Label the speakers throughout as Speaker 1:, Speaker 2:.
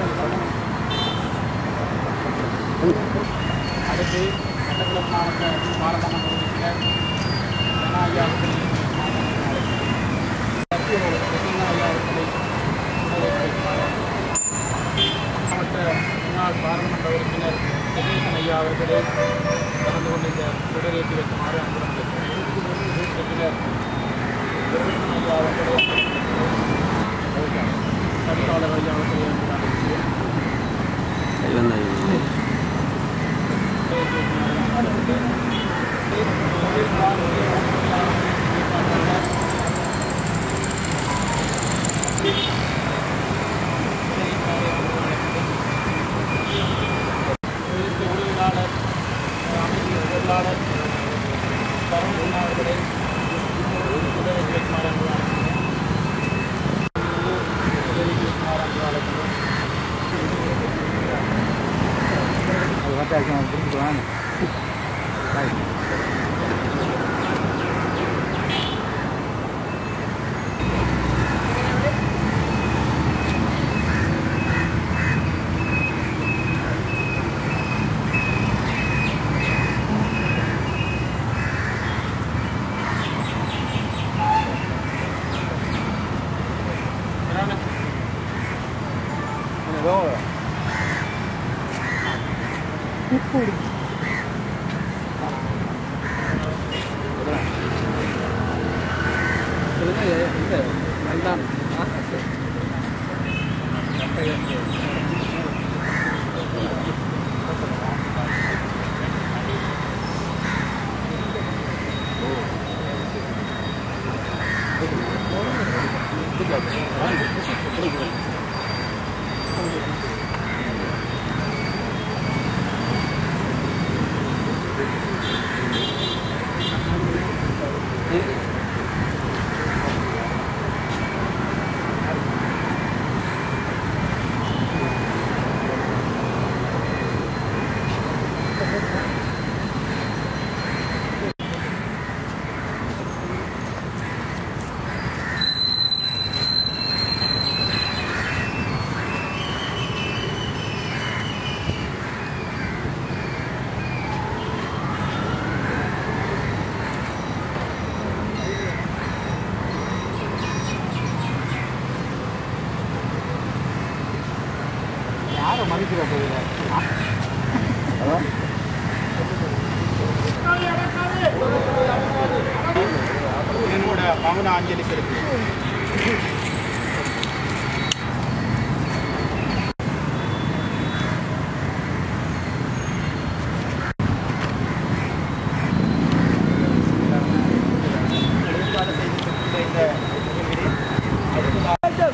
Speaker 1: அடுத்து மட்டக்களப்பு மாவட்ட பாராளுமன்ற உறுப்பினர் ஜனா ஐயா அவர்களை ரத்தினா ஐயா அவர்களை மாவட்ட முன்னாள் பாராளுமன்ற உறுப்பினர் ஜெகேசன் ஐயா அவர்களை கலந்து கொண்டு இந்த தொடரேற்றி வைக்குமாறு அன்புடன் கேட்கிறேன். உறுப்பினர் ஜெகேசன் ஐயா அவர்களை தவிசாளர் ஐயா அவர்களை அன்புடன் கேட்கிறேன். உதவியாளர் அமைப்பு பொருளாளர் தருண் அவர்களை உதவி வைக்குமாறு அன்புடன் உதவி வைக்குமாறு அன்புடன் அழைக்கிறோம். யாரும் மதிக்கிற போகுது என்னோட மௌன அஞ்சலி செலுத்து ஏற்பாடு செய்திருக்கின்ற இந்த நிகழ்விலே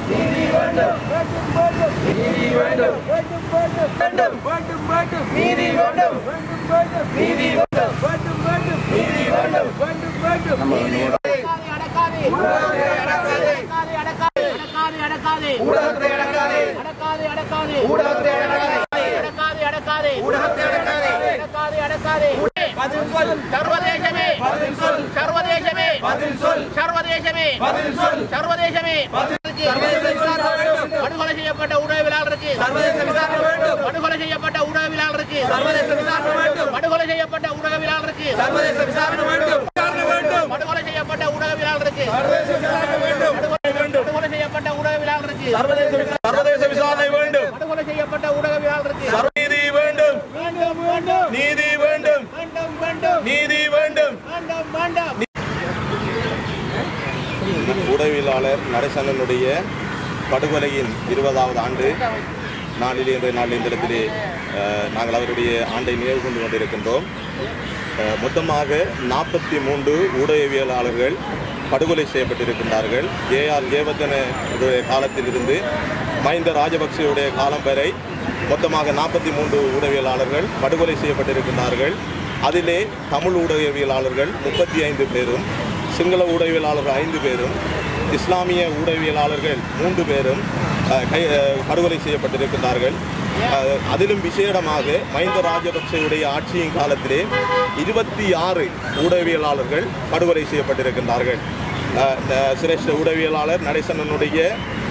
Speaker 2: சர்வதேசமே சர்வதேசமே சர்வதேசமே சர்வதேசமே படுகொலை செய்யப்பட்ட உணவிலாளருக்கு படுகொலை செய்யப்பட்ட உணவிலாளருக்கு படுகொலை செய்யப்பட்ட உணவிலாளருக்கு படுகொலை செய்யப்பட்ட உணவிலாளருக்கு படுகொலை செய்யப்பட்ட உணவிலாளருக்கு
Speaker 3: சர்வதேச விசாரணை வேண்டும்
Speaker 2: படுகொலை செய்யப்பட்ட ஊடகவியலாளருக்கு
Speaker 3: நீதி வேண்டும்
Speaker 2: வேண்டும் வேண்டும்
Speaker 3: நீதி வேண்டும்
Speaker 2: வேண்டும் வேண்டும்
Speaker 3: நீதி வேண்டும்
Speaker 2: வேண்டும் வேண்டும்
Speaker 3: உடவியலாளர் நரசனனுடைய படுகொலையின் இருபதாவது ஆண்டு நாளிலே இன்றைய நாளில் இந்த இடத்திலே அஹ், நாங்கள் அவருடைய ஆண்டை நினைவு கொண்டு கொண்டிருக்கின்றோம் அஹ், மொத்தமாக நாற்பத்தி மூன்று ஊடகவியலாளர்கள் படுகொலை செய்யப்பட்டிருக்கின்றார்கள் ஏஆர் ஜெயவர்தன காலத்திலிருந்து மஹிந்த ராஜபக்சேவுடைய காலம் வரை மொத்தமாக நாற்பத்தி மூன்று ஊடகவியலாளர்கள் படுகொலை செய்யப்பட்டிருக்கின்றார்கள் அதிலே தமிழ் ஊடகவியலாளர்கள் முப்பத்தி ஐந்து பேரும் சிங்கள ஊடகவியலாளர்கள் ஐந்து பேரும் இஸ்லாமிய ஊடகவியலாளர்கள் மூன்று பேரும் அஹ், கை அஹ், படுகொலை செய்யப்பட்டிருக்கின்றார்கள் அஹ், அதிலும் விசேடமாக மஹிந்த ராஜபக்சேவுடைய ஆட்சியின் காலத்திலே இருபத்தி ஆறு ஊடகவியலாளர்கள் படுகொலை செய்யப்பட்டிருக்கின்றார்கள் அஹ், இந்த சிரேஷ்ட ஊடகவியலாளர் நடேசனனுடைய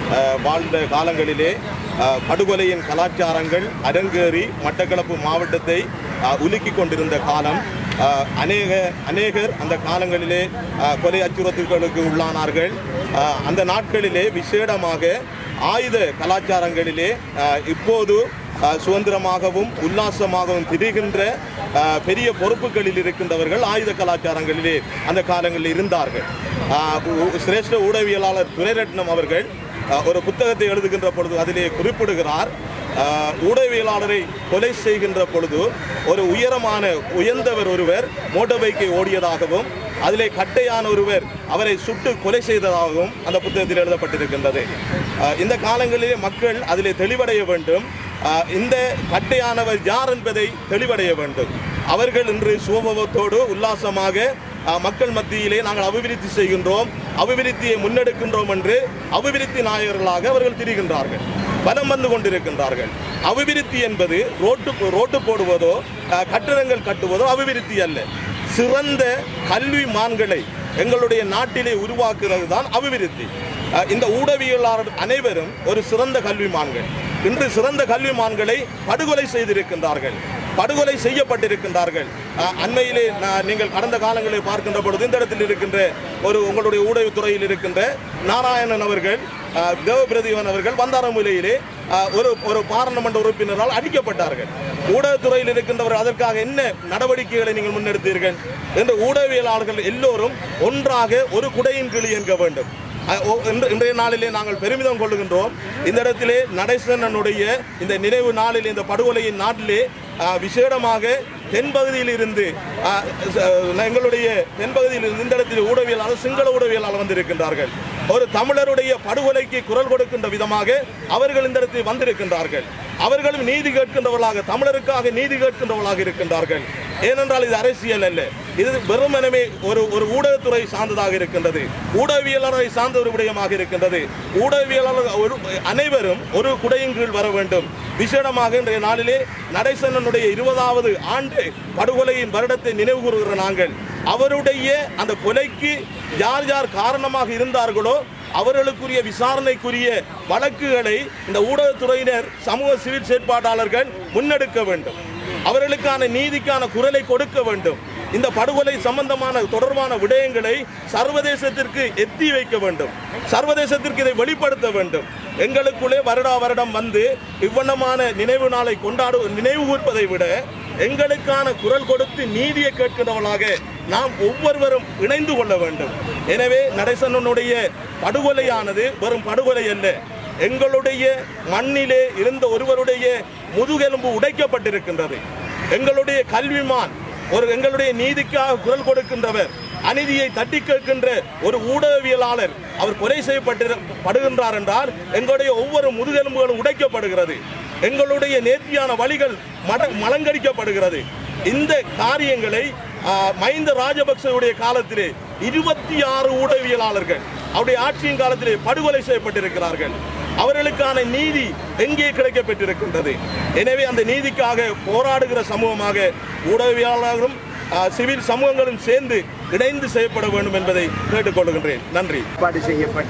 Speaker 3: அஹ், வாழ்ந்த காலங்களிலே அஹ், படுகொலையின் கலாச்சாரங்கள் அரங்கேறி மட்டக்களப்பு மாவட்டத்தை அஹ், உலுக்கிக் கொண்டிருந்த காலம் அஹ், அநேக அநேகர் அந்த காலங்களிலே அஹ், கொலை அச்சுறுத்தல்களுக்கு உள்ளானார்கள் அஹ், அந்த நாட்களிலே விசேடமாக ஆயுத கலாச்சாரங்களிலே அஹ், இப்போது அஹ், சுதந்திரமாகவும் உல்லாசமாகவும் திரிகின்ற அஹ், பெரிய பொறுப்புகளில் இருக்கின்றவர்கள் ஆயுத கலாச்சாரங்களிலே அந்த காலங்களில் இருந்தார்கள் அஹ், உ- சிரேஷ்ட ஊடகவியலாளர் துரைரட்னம் அவர்கள் அஹ், ஒரு புத்தகத்தை எழுதுகின்ற பொழுது அதிலே குறிப்பிடுகிறார் அஹ், ஊடகவியலாளரை கொலை செய்கின்ற பொழுது ஒரு உயரமான உயர்ந்தவர் ஒருவர் மோட்டார் பைக்கை ஓடியதாகவும் அதிலே கட்டையான ஒருவர் அவரை சுட்டு கொலை செய்ததாகவும் அந்த புத்தகத்தில் எழுதப்பட்டிருக்கின்றது அஹ், இந்த காலங்களிலே மக்கள் அதிலே தெளிவடைய வேண்டும் அஹ், இந்த கட்டையானவர் யார் என்பதை தெளிவடைய வேண்டும் அவர்கள் இன்று சுகபோகத்தோடு உல்லாசமாக அஹ், மக்கள் மத்தியிலே நாங்கள் அபிவிருத்தி செய்கின்றோம் அபிவிருத்தியை முன்னெடுக்கின்றோம் என்று அபிவிருத்தி நாயகர்களாக அவர்கள் திரிகின்றார்கள் பலம் வந்து கொண்டிருக்கின்றார்கள் அபிவிருத்தி என்பது ரோட்டு ரோட்டு போடுவதோ அஹ், கட்டிடங்கள் கட்டுவதோ அபிவிருத்தி அல்ல சிறந்த கல்வி மான்களை எங்களுடைய நாட்டிலே உருவாக்குறது தான் அபிவிருத்தி அஹ், இந்த ஊடகவியலாளர் அனைவரும் ஒரு சிறந்த கல்விமான்கள் இன்று சிறந்த கல்விமான்களை படுகொலை செய்திருக்கின்றார்கள் படுகொலை செய்யப்பட்டிருக்கின்றார்கள் அஹ், அண்மையிலே நான் நீங்கள் கடந்த காலங்களில் பார்க்கின்ற பொழுது இந்த இடத்தில் இருக்கின்ற ஒரு உங்களுடைய ஊடகத்துறையில் இருக்கின்ற நாராயணன் அவர்கள் அஹ், தேவபிரதீவன் அவர்கள் வந்தாரமுலையிலே அஹ், ஒரு ஒரு பாராளுமன்ற உறுப்பினரால் அடிக்கப்பட்டார்கள் ஊடகத்துறையில் இருக்கின்றவர் அதற்காக என்ன நடவடிக்கைகளை நீங்கள் முன்னெடுத்தீர்கள் என்று ஊடகவியலாளர்கள் எல்லோரும் ஒன்றாக ஒரு குடையின் கீழ் இயங்க வேண்டும் அஹ், ஓ- இன்று- இன்றைய நாளிலே நாங்கள் பெருமிதம் கொள்ளுகின்றோம் இந்த இடத்திலே நடேசனனுடைய இந்த நினைவு நாளில் இந்த படுகொலையின் நாட்டிலே அஹ், விசேடமாக தென்பகுதியில் இருந்து அஹ், ச- எங்களுடைய தென்பகுதியில் இருந்து இந்த இடத்தில் ஊடகவியலாளர் சிங்கள ஊடகவியலாளர் வந்திருக்கின்றார்கள் ஒரு தமிழருடைய படுகொலைக்கு குரல் கொடுக்கின்ற விதமாக அவர்கள் இந்த இடத்தில் வந்திருக்கின்றார்கள் அவர்களும் நீதி கேட்கின்றவர்களாக தமிழருக்காக நீதி கேட்கின்றவர்களாக இருக்கின்றார்கள் ஏனென்றால் இது அரசியல் அல்ல இது வெறுமனமே ஒரு ஒரு ஊடகத்துறை சார்ந்ததாக இருக்கின்றது ஊடகவியலாளரை சார்ந்த ஒரு விடயமாக இருக்கின்றது ஊடகவியலாளர் ஒரு அனைவரும் ஒரு குடையின் கீழ் வர வேண்டும் விசேடமாக இன்றைய நாளிலே நடேசனனுடைய இருபதாவது ஆண்டு படுகொலையின் வருடத்தை நினைவு கூறுகிற நாங்கள் அவருடைய அந்த கொலைக்கு யார் யார் காரணமாக இருந்தார்களோ அவர்களுக்குரிய விசாரணைக்குரிய வழக்குகளை இந்த ஊடகத்துறையினர் சமூக சிவில் செயற்பாட்டாளர்கள் முன்னெடுக்க வேண்டும் அவர்களுக்கான நீதிக்கான குரலை கொடுக்க வேண்டும் இந்த படுகொலை சம்பந்தமான தொடர்பான விடயங்களை சர்வதேசத்திற்கு எத்தி வைக்க வேண்டும் சர்வதேசத்திற்கு இதை வெளிப்படுத்த வேண்டும் எங்களுக்குள்ளே வருடா வருடம் வந்து இவ்வண்ணமான நினைவு நாளை கொண்டாடு நினைவு கூர்ப்பதை விட எங்களுக்கான குரல் கொடுத்து நீதியை கேட்கிறவர்களாக நாம் ஒவ்வொருவரும் இணைந்து கொள்ள வேண்டும் எனவே நடேசனுடைய படுகொலையானது வெறும் படுகொலை அல்ல எங்களுடைய மண்ணிலே இருந்த ஒருவருடைய முதுகெலும்பு உடைக்கப்பட்டிருக்கின்றது எங்களுடைய கல்விமான் ஒரு எங்களுடைய நீதிக்காக குரல் கொடுக்கின்றவர் அநீதியை தட்டி கேட்கின்ற ஒரு ஊடகவியலாளர் அவர் கொலை செய்யப்பட்டிருப்படுகின்றார் என்றால் எங்களுடைய ஒவ்வொரு முதுகெலும்புகளும் உடைக்கப்படுகிறது எங்களுடைய நேர்த்தியான வழிகள் மட மலங்கடிக்கப்படுகிறது இந்த காரியங்களை ஆ, மஹிந்த ராஜபக்சவுடைய காலத்திலே இருபத்தி ஆறு ஊடகவியலாளர்கள் அவருடைய ஆட்சியின் காலத்திலே படுகொலை செய்யப்பட்டிருக்கிறார்கள் அவர்களுக்கான நீதி எங்கே கிடைக்கப்பெற்றிருக்கின்றது எனவே அந்த நீதிக்காக போராடுகிற சமூகமாக ஊடகவியலாளர்களும் ஆ, சிவில் சமூகங்களும் சேர்ந்து இணைந்து செய்யப்பட வேண்டும் என்பதை கேட்டுக்கொள்கின்றேன் நன்றி
Speaker 4: ஏற்பாடு செய்யப்பட்ட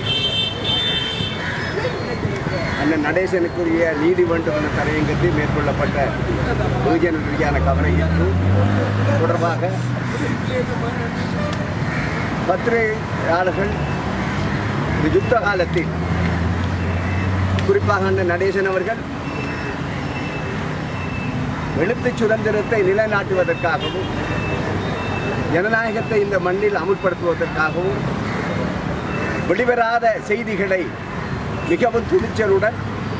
Speaker 4: அந்த நடேசனுக்குரிய நீதி வேண்டும் என்ற தலையங்கத்தில் மேற்கொள்ளப்பட்ட வெகுஜன ரீதியான கவலையிற்கு தொடர்பாக பத்திரிகையாளர்கள் இந்த யுத்த காலத்தில் குறிப்பாக அந்த நடேசன் அவர்கள் எழுத்து சுதந்திரத்தை நிலைநாட்டுவதற்காகவும் ஜனநாயகத்தை இந்த மண்ணில் அமுல்படுத்துவதற்காகவும் வெளிவராத செய்திகளை மிகவும் துணிச்சலுடன்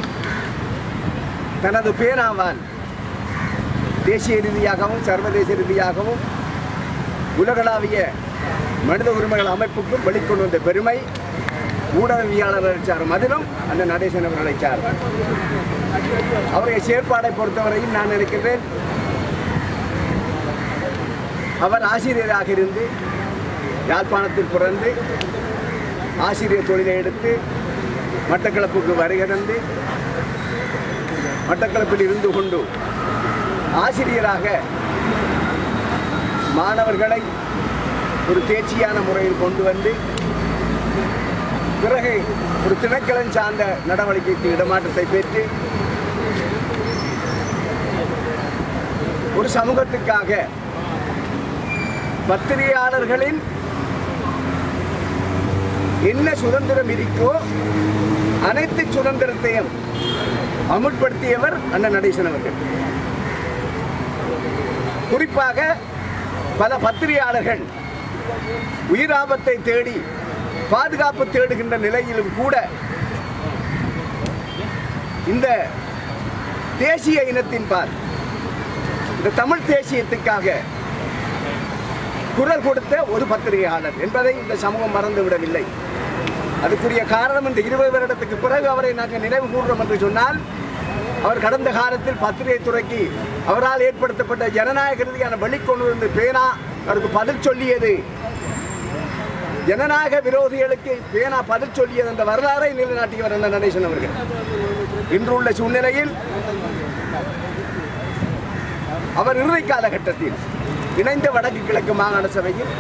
Speaker 4: தனது பேனாவால் தேசிய ரீதியாகவும் சர்வதேச ரீதியாகவும் உலகளாவிய மனித உரிமைகள் அமைப்புக்கும் வெளிக்கொண்டு வந்த பெருமை ஊடகவியாளர்களை சாரும் அதிலும் அந்த நடேசன் அவர்களை சாரும் அவருடைய செயற்பாடை பொறுத்தவரையில் நான் நினைக்கின்றேன் அவர் ஆசிரியராக இருந்து யாழ்ப்பாணத்தில் பிறந்து ஆசிரியர் தொழிலை எடுத்து மட்டக்களப்புக்கு வருகை தந்து மட்டக்களப்பில் இருந்து கொண்டு ஆசிரியராக மாணவர்களை ஒரு தேர்ச்சியான முறையில் கொண்டு வந்து பிறகு ஒரு திணைக்களம் சார்ந்த நடவடிக்கைக்கு இடமாற்றத்தை பெற்று ஒரு சமூகத்துக்காக பத்திரிகையாளர்களின் என்ன சுதந்திரம் இருக்கோ அனைத்து சுதந்திரத்தையும் அமுட்படுத்தியவர் அண்ணன் நடேசன் அவர்கள் குறிப்பாக பல பத்திரிகையாளர்கள் உயிராபத்தை தேடி பாதுகாப்பு தேடுகின்ற நிலையிலும் கூட இந்த தேசிய இனத்தின் பால் இந்த தமிழ் தேசியத்துக்காக குரல் கொடுத்த ஒரு பத்திரிகையாளர் என்பதை இந்த சமூகம் மறந்துவிடவில்லை அதுக்குரிய காரணம் இந்த இருபது வருடத்துக்கு பிறகு அவரை நாங்கள் நினைவு கூறுறோம் என்று சொன்னால் அவர் கடந்த காலத்தில் பத்திரிகை துறைக்கு அவரால் ஏற்படுத்தப்பட்ட ஜனநாயக ரீதியான வெளிக்கொண்டு வந்து பேனா அவருக்கு பதில் சொல்லியது ஜனநாயக விரோதிகளுக்கு பேனா பதில் சொல்லியது என்ற வரலாறை நிலைநாட்டியவர் அந்த நடேசன் அவர்கள் இன்றுள்ள சூழ்நிலையில் அவர் இறுதி காலகட்டத்தில் இணைந்த வடக்கு கிழக்கு மாகாண சபையில்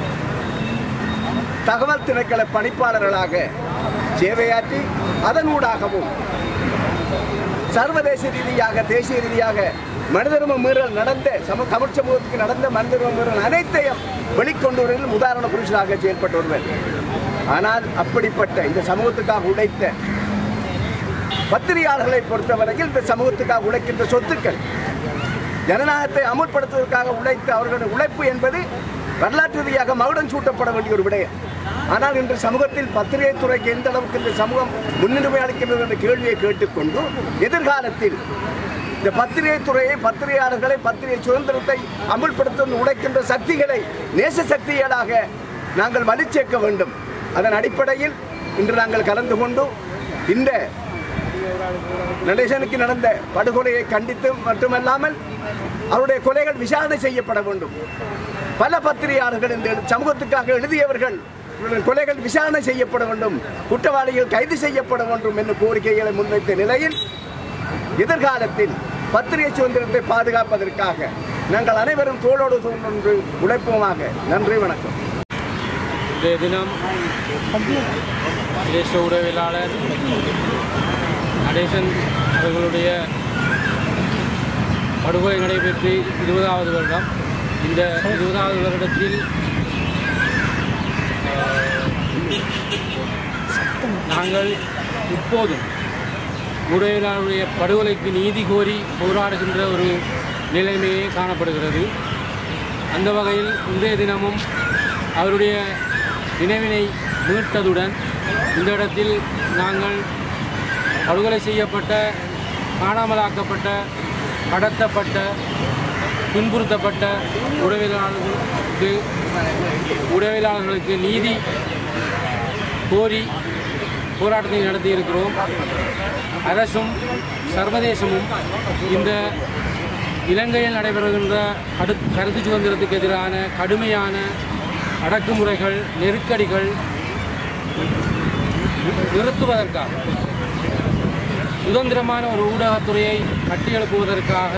Speaker 4: தகவல் திணைக்கள பணிப்பாளர்களாக சேவையாற்றி அதனூடாகவும் சர்வதேச ரீதியாக தேசிய ரீதியாக மனிதர்ம மீறல் நடந்த சம தமிழ் சமூகத்துக்கு நடந்த மனிதர்ம மீறல் அனைத்தையும் வெளிக்கொண்டு வருவதில் உதாரண புருஷராக செயல்பட்டு வருவர் ஆனால் அப்படிப்பட்ட இந்த சமூகத்துக்காக உழைத்த பத்திரிகையாளர்களை பொறுத்தவரையில் இந்த சமூகத்துக்காக உழைக்கின்ற சொத்துக்கள் ஜனநாயகத்தை அமுல்படுத்துவதற்காக உழைத்த அவர்களுடைய உழைப்பு என்பது வரலாற்று ரீதியாக மகுடம் சூட்டப்பட வேண்டிய ஒரு விடயம் ஆனால் இன்று சமூகத்தில் பத்திரிகை துறைக்கு எந்த அளவுக்கு இந்த சமூகம் முன்னுரிமை அளிக்கின்றது என்ற கேள்வியை கேட்டுக்கொண்டு எதிர்காலத்தில் இந்த பத்திரிகை துறையை பத்திரிகையாளர்களை பத்திரிகை சுதந்திரத்தை அமுல்படுத்த உழைக்கின்ற சக்திகளை நேச சக்திகளாக நாங்கள் வலிச்சேர்க்க வேண்டும் அதன் அடிப்படையில் இன்று நாங்கள் கலந்து கொண்டு இந்த நடேசனுக்கு நடந்த படுகொலையை கண்டித்து மட்டுமல்லாமல் அவருடைய கொலைகள் விசாரணை செய்யப்பட வேண்டும் பல பத்திரிகையாளர்கள் இந்த சமூகத்துக்காக எழுதியவர்கள் இவர்கள் கொலைகள் விசாரணை செய்யப்பட வேண்டும் குற்றவாளிகள் கைது செய்யப்பட வேண்டும் என்ற கோரிக்கைகளை முன்வைத்த நிலையில் எதிர்காலத்தில் பத்திரிகை சுதந்திரத்தை பாதுகாப்பதற்காக நாங்கள் அனைவரும் தோளோடு தோன்று உழைப்போமாக நன்றி வணக்கம்
Speaker 1: இன்றைய தினம் தேச உறவியலாளர் நடேசன் அவர்களுடைய படுகொலை நடைபெற்று இருபதாவது வருடம் இந்த இருபதாவது வருடத்தில் ஆஹ், நாங்கள் இப்போதும் உடையலாளருடைய படுகொலைக்கு நீதி கோரி போராடுகின்ற ஒரு நிலைமையே காணப்படுகிறது அந்த வகையில் இன்றைய தினமும் அவருடைய நினைவினை மீட்டதுடன் இந்த இடத்தில் நாங்கள் படுகொலை செய்யப்பட்ட காணாமலாக்கப்பட்ட கடத்தப்பட்ட துன்புறுத்தப்பட்ட உறவியலாளர்களுக்கு உறவியலாளர்களுக்கு நீதி கோரி போராட்டத்தை நடத்தியிருக்கிறோம் அரசும் சர்வதேசமும் இந்த இலங்கையில் நடைபெறுகின்ற கடு கருத்து சுதந்திரத்துக்கு எதிரான கடுமையான அடக்குமுறைகள் நெருக்கடிகள் நிறுத்துவதற்காக சுதந்திரமான ஒரு ஊடகத்துறையை கட்டியெழுப்புவதற்காக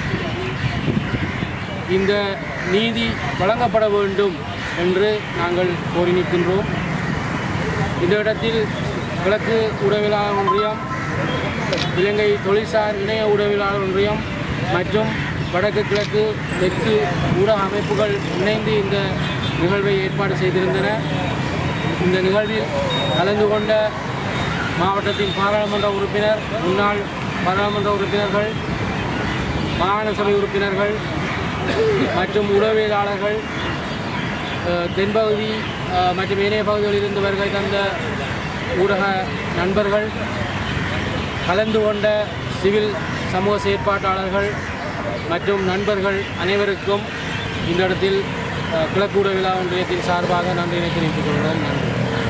Speaker 1: இந்த நீதி வழங்கப்பட வேண்டும் என்று நாங்கள் கோரி நிற்கின்றோம் இந்த இடத்தில் கிழக்கு உடவியலாளர் ஒன்றியம் இலங்கை தொழில்சார் இணைய உடவியலாளர் ஒன்றியம் மற்றும் வடக்கு கிழக்கு தெற்கு ஊடக அமைப்புகள் இணைந்து இந்த நிகழ்வை ஏற்பாடு செய்திருந்தன இந்த நிகழ்வில் கலந்து கொண்ட மாவட்டத்தின் பாராளுமன்ற உறுப்பினர் முன்னாள் பாராளுமன்ற உறுப்பினர்கள் மாகாண சபை உறுப்பினர்கள் மற்றும் உளவியலாளர்கள் அஹ், தென்பகுதி அஹ், மற்றும் ஏனைய பகுதிகளில் இருந்து வருகை தந்த ஊடக நண்பர்கள் கலந்து கொண்ட சிவில் சமூக செயற்பாட்டாளர்கள் மற்றும் நண்பர்கள் அனைவருக்கும் இந்த இடத்தில் அஹ், கிழக்கு உடவிழா ஒன்றியத்தின் சார்பாக நன்றியினை தெரிவித்துக் கொள்கிறேன் நன்றி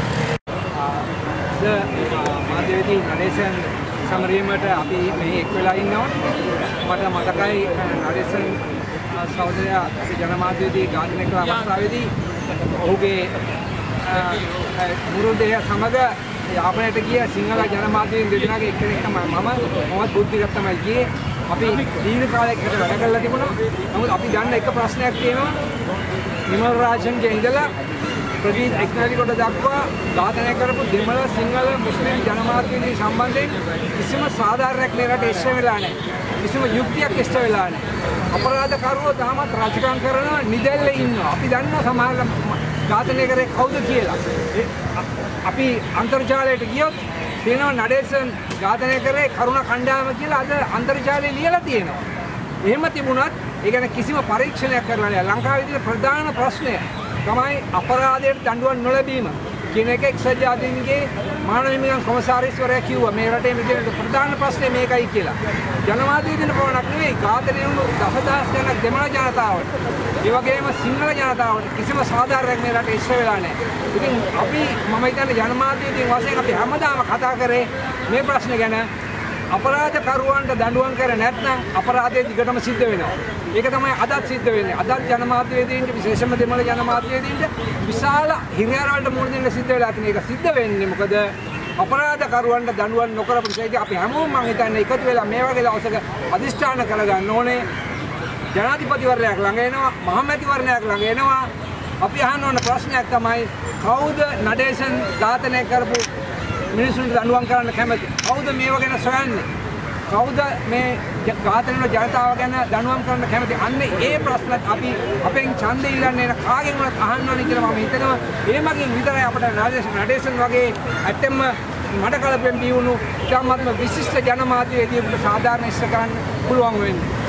Speaker 5: මාධ්‍යවේදී නරේසන් සමරීමට අපි මේ එක් වෙලා ඉන්නවා. මට මතකයි නරේසන් සහෝදරයා අපි ජනමාධ්‍යවේදී ඝාතනය කළ අවස්ථාවේදී ඔහුගේ මුරුදය සමග යාපනයට ගිය සිංහල ජනමාධ්‍යයෙන් දෙදෙනාගේ එක්කෙනෙක් තමයි මම මොහොත් බුද්ධිගත් තමයි ගියේ අපි දීර්ඝ කාලයකට වැඩ කරලා තිබුණා. නමුත් අපි දන්න එක ප්‍රශ්නයක් තියෙනවා. නිමල් රාජන්ගේ ඉඳලා ප්‍රදීප් එක්නැලිකොට දක්වා ඝාතනය කරපු දෙමළ සිංහල මුස්ලිම් ජනමාධ්‍යවේදී සම්බන්ධයෙන් කිසිම සාධාරණයක් මේ රටේ ඉෂ්ට වෙලා නැහැ. කිසිම යුක්තියක් ඉෂ්ට වෙලා නැහැ. අපරාධකරුවෝ තාමත් රාජකම් කරන නිදැල්ලේ ඉන්නවා. අපි දන්නවා සමහර ඝාතනය කරේ කවුද කියලා. ඒ අ- අපි අන්තර්ජාලයට ගියොත් තියෙනවා නඩේසන් ඝාතනය කරේ කරුණ කණ්ඩායම කියලා අද අන්තර්ජාලයේ ලියලා තියෙනවා. එහෙම තිබුණත් ඒ ගැන කිසිම පරීක්ෂණයක් කරලා නැහැ. ලංකාවේ තියෙන ප්‍රධාන ප්‍රශ්නය තමයි අපරාධයට දඬුවම් නොලැබීම. කියන එක එක්සත් ජාතීන්ගේ මානව හිමිකම් කොමසාරිස්වරයා කිව්වා මේ රටේ මෙතන ප්‍රධාන ප්‍රශ්නේ මේකයි කියලා. ජනවාදී දින පවණක් නෙවෙයි ඝාතනය වුණු දසදහස් ගණන් දෙමළ ජනතාවට. ඒ වගේම සිංහල ජනතාවට කිසිම සාධාරණයක් මේ රටේ ඉස්සර වෙලා නැහැ. ඉතින් අපි මම හිතන්නේ ජනමාධ්‍යයෙන් වශයෙන් අපි හැමදාම කතා කරේ මේ ප්‍රශ්නේ ගැන අපරාධකරුවන්ට දඬුවම් කර නැත්නම් අපරාධය දිගටම සිද්ධ වෙනවා. ඒක තමයි අදත් සිද්ධ වෙන්නේ. අදත් ජනමාධ්‍යවේදීන්ට විශේෂම දෙමළ ජනමාධ්‍යවේදීන්ට විශාල හිරියාරවලට මුහුණ දෙන්න සිද්ධ වෙලා තියෙන එක සිද්ධ වෙන්නේ මොකද අපරාධකරුවන්ට දඬුවම් නොකරපු නිසා ඉතින් අපි හැමෝම මම හිතන්නේ එකතු වෙලා මේ වගේ දවසක අදිෂ්ඨාන කරගන්න ඕනේ. ජනාධිපතිවරණයක් ළඟ එනවා, මහමැතිවරණයක් ළඟ එනවා. අපි අහන්න ඕන ප්‍රශ්නයක් තමයි කවුද නඩේෂන් ඝාතනය කරපු මිනිසුන්ට දඬුවම් කරන්න කැමති. කවුද මේව ගැන සොයන්නේ? කවුද මේ ජ- ඝාතන වල ජනතාව ගැන දඬුවම් කරන්න කැමති? අන්න ඒ ප්‍රශ්නත් අපි අපෙන් ඡන්දය ඉල්ලන්නේ නැ කාගෙන් වුණත් අහන්න ඕනේ කියලා මම හිතනවා. ඒ මගින් විතරයි අපිට නඩේෂන් නඩේෂන් වගේ ඇත්තෙම මඩ කලපෙන් බිවුණු ඉතාමත්ම විශිෂ්ට ජනමාධ්‍යවේදියෙකුට සාධාරණ ඉස්ස කරන්න පුළුවන් වෙන්නේ.